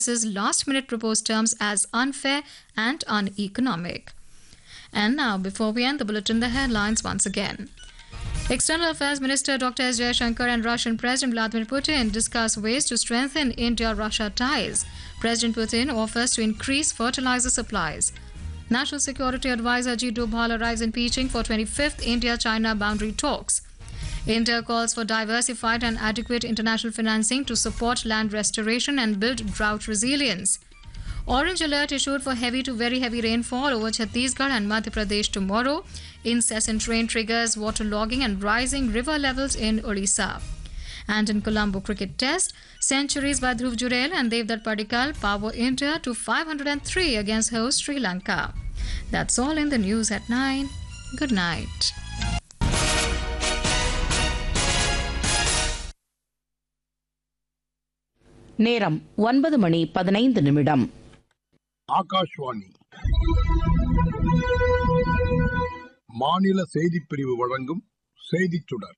last minute proposed terms as unfair and uneconomic. And now, before we end the bulletin, the headlines once again. External Affairs Minister Dr. S. Jaishankar and Russian President Vladimir Putin discuss ways to strengthen India Russia ties. President Putin offers to increase fertilizer supplies. National Security Advisor G. Dobhal arrives in Beijing for 25th India China boundary talks. India calls for diversified and adequate international financing to support land restoration and build drought resilience. Orange alert issued for heavy to very heavy rainfall over Chhattisgarh and Madhya Pradesh tomorrow. Incessant rain triggers waterlogging and rising river levels in Orissa. And in Colombo Cricket Test, centuries by Dhruv Jurel and Devdutt Padikkal power India to 503 against host Sri Lanka. That's all in the news at 9. Good night. நேரம் ஒன்பது மணி பதினைந்து நிமிடம் ஆகாஷ்வாணி மாநில செய்திப் பிரிவு வழங்கும் செய்திச் சுடர்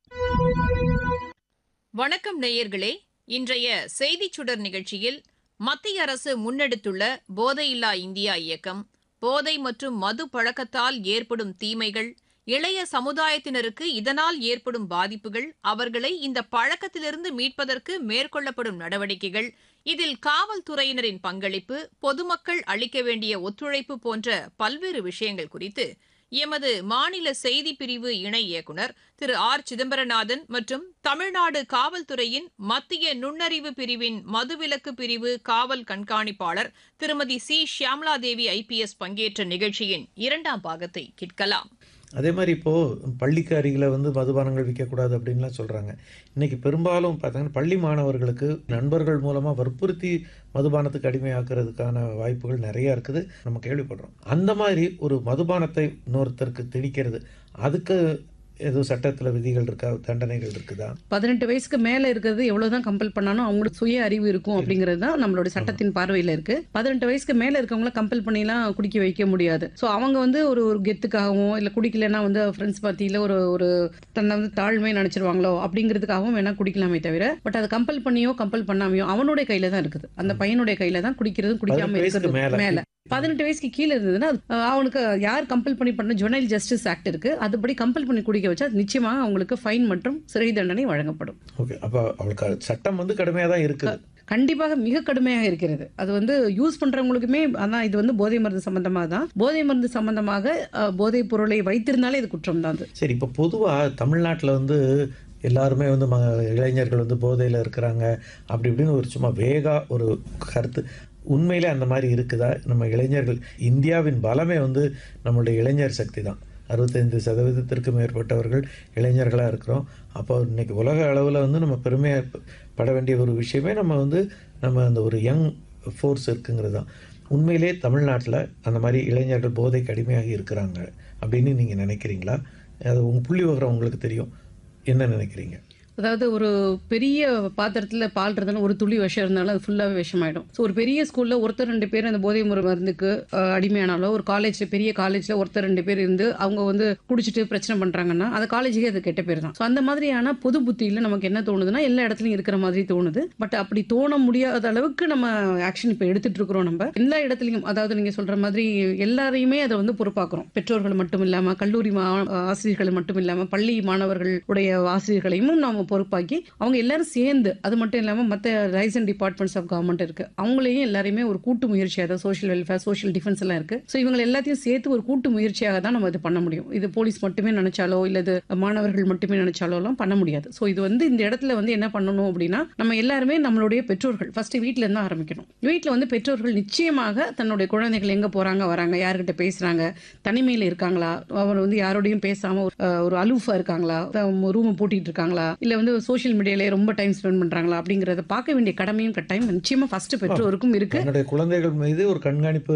வணக்கம் நேயர்களே இன்றைய செய்திச் சுடர் நிகழ்ச்சியில் மத்திய அரசு முன்னெடுத்துள்ள போதையில்லா இந்தியா இயக்கம் போதை மற்றும் மது பழக்கத்தால் ஏற்படும் தீமைகள் இளைய சமுதாயத்தினருக்கு இதனால் ஏற்படும் பாதிப்புகள் அவர்களை இந்த பழக்கத்திலிருந்து மீட்பதற்கு மேற்கொள்ளப்படும் நடவடிக்கைகள் இதில் காவல்துறையினரின் பங்களிப்பு பொதுமக்கள் அளிக்க வேண்டிய ஒத்துழைப்பு போன்ற பல்வேறு விஷயங்கள் குறித்து எமது மாநில செய்திப் பிரிவு இணை இயக்குனர் திரு ஆர் சிதம்பரநாதன் மற்றும் தமிழ்நாடு காவல்துறையின் மத்திய நுண்ணறிவு பிரிவின் மதுவிலக்கு பிரிவு காவல் கண்காணிப்பாளர் திருமதி சி ஷியாம்லாதேவி ஐபிஎஸ் பங்கேற்ற நிகழ்ச்சியின் இரண்டாம் பாகத்தை கேட்கலாம் அதே மாதிரி இப்போது பள்ளிக்கு அருகில் வந்து மதுபானங்கள் விற்கக்கூடாது அப்படின்லாம் சொல்கிறாங்க இன்றைக்கி பெரும்பாலும் பார்த்தீங்கன்னா பள்ளி மாணவர்களுக்கு நண்பர்கள் மூலமாக வற்புறுத்தி மதுபானத்துக்கு அடிமையாக்குறதுக்கான வாய்ப்புகள் நிறையா இருக்குது நம்ம கேள்விப்படுறோம் அந்த மாதிரி ஒரு மதுபானத்தை இன்னொருத்தருக்கு திணிக்கிறது அதுக்கு எதுவும் சட்டத்தில் விதிகள் இருக்கா தண்டனைகள் இருக்குதா பதினெட்டு வயசுக்கு மேல இருக்கிறது எவ்வளவுதான் கம்பல் பண்ணாலும் அவங்களுக்கு சுய அறிவு இருக்கும் அப்படிங்கிறது தான் நம்மளோட சட்டத்தின் பார்வையில இருக்கு பதினெட்டு வயசுக்கு மேல இருக்கவங்கள கம்பல் பண்ணிலாம் குடிக்க வைக்க முடியாது ஸோ அவங்க வந்து ஒரு ஒரு கெத்துக்காகவும் இல்ல குடிக்கலன்னா வந்து ஃப்ரெண்ட்ஸ் பார்ட்டியில ஒரு ஒரு தன்னை வந்து தாழ்மை நினைச்சிருவாங்களோ அப்படிங்கிறதுக்காகவும் வேணா குடிக்கலாமே தவிர பட் அதை கம்பல் பண்ணியோ கம்பல் பண்ணாமையோ அவனுடைய கையில தான் இருக்குது அந்த பையனுடைய கையில தான் குடிக்கிறதும் குடிக்காம பதினெட்டு வயசுக்கு இருக்கிறது மேல. மேல பதினெட்டு வயசுக்கு கீழே இருந்ததுன்னா அஹ், அவனுக்கு யார் கம்பல் பண்ணி பண்ண ஜுவனைல் ஜஸ்டிஸ் ஆக்ட் இருக்கு அதுபடி கம்பல் பண்ணி குடிக்க வச்சா நிச்சயமாக அவங்களுக்கு ஃபைன் மற்றும் சிறை தண்டனை வழங்கப்படும் ஓகே அப்போ அவளுக்கு சட்டம் வந்து கடுமையாக தான் இருக்குது கண்டிப்பாக மிக கடுமையாக இருக்கிறது அது வந்து யூஸ் பண்றவங்களுக்குமே அதான் இது வந்து போதை மருந்து சம்பந்தமாக தான் போதை மருந்து சம்பந்தமாக அஹ், போதைப் பொருளை வைத்திருந்தாலே இது குற்றம் தான் அது சரி இப்போ பொதுவாக தமிழ்நாட்டில் வந்து எல்லாருமே வந்து ம இளைஞர்கள் வந்து போதையில் இருக்கிறாங்க அப்படி இப்படின்னு ஒரு சும்மா வேகா ஒரு கருத்து உண்மையிலே அந்த மாதிரி இருக்குதா நம்ம இளைஞர்கள் இந்தியாவின் பலமே வந்து நம்மளுடைய இளைஞர் சக்தி தான் அறுபத்தைந்து சதவீதத்திற்கு மேற்பட்டவர்கள் இளைஞர்களாக இருக்கிறோம் அப்போ இன்னைக்கு உலக அளவில் வந்து நம்ம பெருமையாக பட வேண்டிய ஒரு விஷயமே நம்ம வந்து நம்ம அந்த ஒரு யங் ஃபோர்ஸ் இருக்குங்கிறது தான் உண்மையிலே தமிழ்நாட்டில் அந்த மாதிரி இளைஞர்கள் போதைக்கு அடிமையாகி இருக்கிறாங்க அப்படின்னு நீங்கள் நினைக்கிறீங்களா அது உங்கள் புள்ளி விவரம் உங்களுக்கு தெரியும் என்ன நினைக்கிறீங்க அதாவது ஒரு பெரிய பாத்திரத்தில் பால் இருந்தாலும் ஒரு துளி விஷம் இருந்தாலும் அது ஃபுல்லாகவே விஷமாயிடும் ஸோ ஒரு பெரிய ஸ்கூலில் ஒருத்தர் ரெண்டு பேர் அந்த போதை முறை மருந்துக்கு அஹ், அடிமையானாலோ ஒரு காலேஜில் பெரிய காலேஜில் ஒருத்தர் ரெண்டு பேர் இருந்து அவங்க வந்து குடிச்சிட்டு பிரச்சனை பண்ணுறாங்கன்னா அந்த காலேஜுக்கே அது கெட்ட பேர் தான் ஸோ அந்த மாதிரியான பொது புத்தியில் நமக்கு என்ன தோணுதுன்னா எல்லா இடத்துலையும் இருக்கிற மாதிரி தோணுது பட் அப்படி தோண முடியாத அளவுக்கு நம்ம ஆக்ஷன் இப்போ எடுத்துட்டு இருக்கிறோம் நம்ம எல்லா இடத்துலையும் அதாவது நீங்கள் சொல்கிற மாதிரி எல்லாரையுமே அதை வந்து பொறுப்பாக்குறோம் பெற்றோர்கள் மட்டும் இல்லாமல் கல்லூரி மா ஆசிரியர்கள் மட்டும் இல்லாமல் பள்ளி மாணவர்களுடைய ஆசிரியர்களையும் நாம் பொறுப்பாக்கி அவங்க எல்லாரும் சேர்ந்து அது மட்டும் இல்லாமல் மற்ற லைசன் டிபார்ட்மெண்ட்ஸ் ஆஃப் கவர்மெண்ட் இருக்கு அவங்களையும் எல்லாரையுமே ஒரு கூட்டு முயற்சி அதாவது சோஷியல் வெல்ஃபேர் சோஷியல் டிஃபென்ஸ் எல்லாம் இருக்கு ஸோ இவங்க எல்லாத்தையும் சேர்த்து ஒரு கூட்டு முயற்சியாக தான் நம்ம இது பண்ண முடியும் இது போலீஸ் மட்டுமே நினைச்சாலோ இல்ல இது மாணவர்கள் மட்டுமே நினைச்சாலோ எல்லாம் பண்ண முடியாது ஸோ இது வந்து இந்த இடத்துல வந்து என்ன பண்ணணும் அப்படின்னா நம்ம எல்லாருமே நம்மளுடைய பெற்றோர்கள் ஃபர்ஸ்ட் வீட்ல இருந்து ஆரம்பிக்கணும் வீட்டில் வந்து பெற்றோர்கள் நிச்சயமாக தன்னுடைய குழந்தைகள் எங்க போறாங்க வராங்க யார்கிட்ட பேசுறாங்க தனிமையில இருக்காங்களா அவர் வந்து யாரோடையும் பேசாம ஒரு, அஹ், ஒரு அலூஃபா இருக்காங்களா ரூம் பூட்டிட்டு இருக்காங்களா இல்ல வந்து சோஷியல் மீடியாலே ரொம்ப டைம் ஸ்பெண்ட் பண்றாங்களா அப்படிங்கறத பார்க்க வேண்டிய கடமையும் கட்டாயம் நிச்சயமா ஃபர்ஸ்ட் பெற்றோருக்கும் இருக்கு என்னுடைய குழந்தைகள் மீது ஒரு கண்காணிப்பு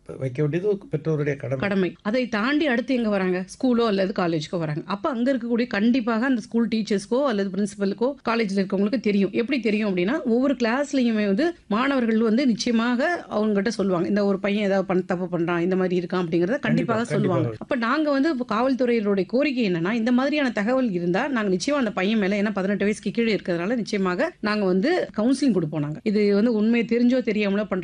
வைக்க வேண்டியது பெற்றோருடைய கடமை கடமை அதை தாண்டி அடுத்து எங்க வராங்க ஸ்கூலோ அல்லது காலேஜ்க்கோ வராங்க அப்ப அங்க இருக்கக்கூடிய கண்டிப்பாக அந்த ஸ்கூல் டீச்சர்ஸ்க்கோ அல்லது பிரின்சிபலுக்கோ காலேஜ்ல இருக்கவங்களுக்கு தெரியும் எப்படி தெரியும் அப்படின்னா ஒவ்வொரு கிளாஸ்லயுமே வந்து மாணவர்கள் வந்து நிச்சயமாக அவங்ககிட்ட சொல்லுவாங்க இந்த ஒரு பையன் ஏதாவது பண்ண தப்பு பண்றான் இந்த மாதிரி இருக்கான் அப்படிங்கறத கண்டிப்பாக கண்டிப்பா, சொல்லுவாங்க கண்டிப்பா. அப்ப நாங்க வந்து இப்ப காவல்துறையினுடைய கோரிக்கை என்னன்னா இந்த மாதிரியான தகவல் இருந்தா நாங்க நிச்சயமா அந்த பையன் மேல ஏன்னா பதினெட்டு வயசுக்கு கீழே இருக்கிறதுனால நிச்சயமாக நாங்க வந்து கவுன்சிலிங் கொடுப்போம் நாங்க இது வந்து உண்மையை தெரிஞ்சோ தெரியாமலோ பண்ற